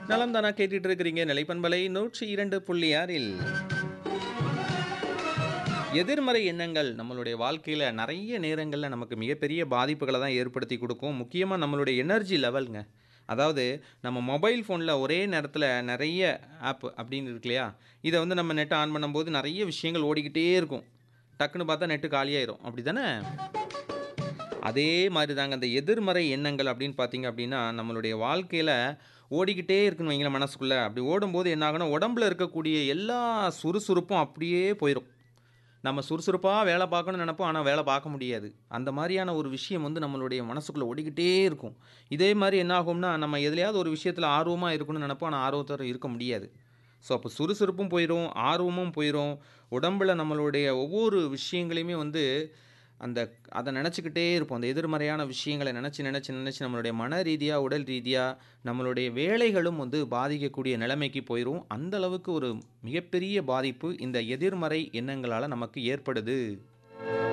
நலம் தானா கேட்டுட்டு இருக்கிறீங்க நிலைப்பண்பலை நூற்றி இரண்டு புள்ளி ஆறில் எதிர்மறை எண்ணங்கள் நம்மளுடைய வாழ்க்கையில் நிறைய நேரங்களில் நமக்கு மிகப்பெரிய பாதிப்புகளை தான் ஏற்படுத்தி கொடுக்கும் முக்கியமாக நம்மளுடைய எனர்ஜி லெவலுங்க அதாவது நம்ம மொபைல் ஃபோனில் ஒரே நேரத்தில் நிறைய ஆப் அப்படின்னு இருக்கு இல்லையா இதை வந்து நம்ம நெட்டை ஆன் பண்ணும்போது நிறைய விஷயங்கள் ஓடிக்கிட்டே இருக்கும் டக்குன்னு பார்த்தா நெட்டு காலியாயிரும் அப்படி தானே அதே மாதிரி தாங்க அந்த எதிர்மறை எண்ணங்கள் அப்படின்னு பார்த்தீங்க அப்படின்னா நம்மளுடைய வாழ்க்கையில் ஓடிக்கிட்டே இருக்குன்னு வைங்களேன் மனசுக்குள்ளே அப்படி ஓடும்போது என்ன ஆகும்னா உடம்புல இருக்கக்கூடிய எல்லா சுறுசுறுப்பும் அப்படியே போயிடும் நம்ம சுறுசுறுப்பாக வேலை பார்க்கணும்னு நினைப்போம் ஆனால் வேலை பார்க்க முடியாது அந்த மாதிரியான ஒரு விஷயம் வந்து நம்மளுடைய மனசுக்குள்ளே ஓடிக்கிட்டே இருக்கும் இதே மாதிரி என்ன ஆகும்னா நம்ம எதுலையாவது ஒரு விஷயத்தில் ஆர்வமாக இருக்கணும்னு நினைப்போம் ஆனால் ஆர்வத்தோட இருக்க முடியாது ஸோ அப்போ சுறுசுறுப்பும் போயிடும் ஆர்வமும் போயிடும் உடம்பில் நம்மளுடைய ஒவ்வொரு விஷயங்களையுமே வந்து அந்த அதை நினச்சிக்கிட்டே இருப்போம் அந்த எதிர்மறையான விஷயங்களை நினச்சி நினச்சி நினச்சி நம்மளுடைய மன ரீதியாக உடல் ரீதியாக நம்மளுடைய வேலைகளும் வந்து பாதிக்கக்கூடிய நிலைமைக்கு போயிடும் அந்த அளவுக்கு ஒரு மிகப்பெரிய பாதிப்பு இந்த எதிர்மறை எண்ணங்களால் நமக்கு ஏற்படுது